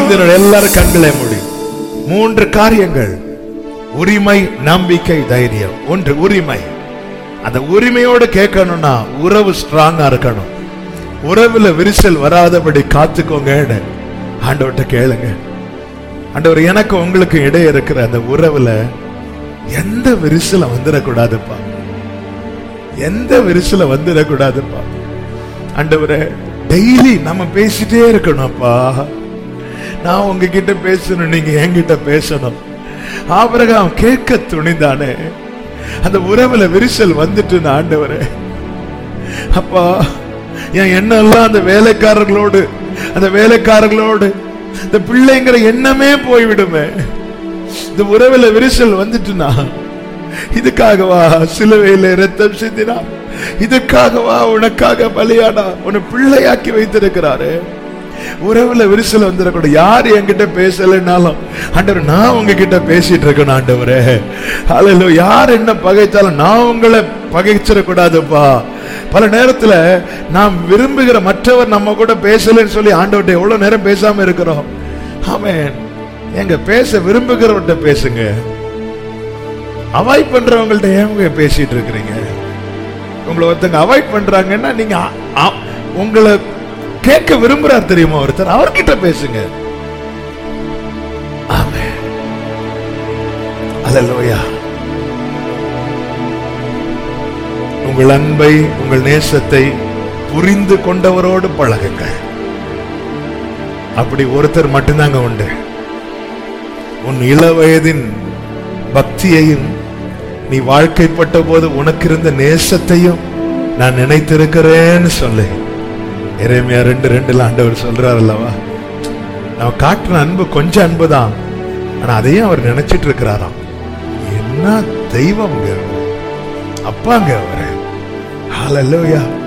எழுந்திர எல்லாரும் கண்களை மூடி மூன்று காரியங்கள் உரிமை நம்பிக்கை தைரியம் ஒன்று உரிமை அந்த உரிமையோடு கேட்கணும்னா உறவு ஸ்ட்ராங்கா இருக்கணும் உறவுல விரிசல் வராதபடி காத்துக்கோங்க ஆண்டவர்கிட்ட கேளுங்க ஆண்டவர் எனக்கு உங்களுக்கு இடையே இருக்கிற அந்த உறவுல எந்த விரிசல வந்துடக்கூடாதுப்பா எந்த விரிசல வந்துடக்கூடாதுப்பா ஆண்டவரே டெய்லி நம்ம பேசிட்டே இருக்கணும்ப்பா நான் உங்ககிட்ட பேசணும் நீங்க என்கிட்ட பேசணும் ஆபிரகாம் கேட்க துணிந்தானே அந்த உறவுல விரிசல் வந்துட்டு ஆண்டவரே அப்பா என் எண்ணம் எல்லாம் அந்த வேலைக்காரர்களோடு அந்த வேலைக்காரர்களோடு இந்த பிள்ளைங்கிற எண்ணமே போய்விடுமே இந்த உறவுல விரிசல் வந்துட்டுனா இதுக்காகவா சிலுவையில ரத்தம் சிந்தினா இதுக்காகவா உனக்காக பலியானா உன்னை பிள்ளையாக்கி வைத்திருக்கிறாரு உறவுல விரிசல் வந்துடக்கூடாது யார் என்கிட்ட பேசலைன்னாலும் ஆண்டவர் நான் உங்ககிட்ட பேசிட்டு இருக்கேன் ஆண்டவரே அல்ல யார் என்ன பகைத்தாலும் நான் உங்களை பகைச்சிடக்கூடாதுப்பா பல நேரத்துல நாம் விரும்புகிற மற்றவர் நம்ம கூட பேசலைன்னு சொல்லி ஆண்டவர்கிட்ட எவ்வளவு நேரம் பேசாம இருக்கிறோம் ஆமென் எங்க பேச விரும்புகிறவர்கிட்ட பேசுங்க அவாய்ட் பண்றவங்கள்ட்ட ஏங்க பேசிட்டு இருக்கிறீங்க உங்களை ஒருத்தங்க அவாய்ட் பண்றாங்கன்னா நீங்க அ- அ- உங்களை கேட்க விரும்புறார் தெரியுமா ஒருத்தர் அவர்கிட்ட பேசுங்க ஆமென் அல்லேலூயா உங்கள் அன்பை உங்கள் நேசத்தை புரிந்து கொண்டவரோடு பழகுங்கள் அப்படி ஒருத்தர் மட்டும்தாங்க உண்டு உன் இள வயதின் பக்தியையும் நீ வாழ்க்கைப்பட்ட போது உனக்கு இருந்த நேசத்தையும் நான் நினைத்திருக்கிறேன்னு சொல்லு இறைமையா ரெண்டு ரெண்டுல ஆண்டவர் சொல்றார் அல்லவா நம்ம காட்டுற அன்பு கொஞ்சம் அன்பு தான் ஆனா அதையும் அவர் நினைச்சிட்டு இருக்கிறாராம் என்ன தெய்வம்ங்க அவரு. அப்பாங்க அவரு ஹalleluya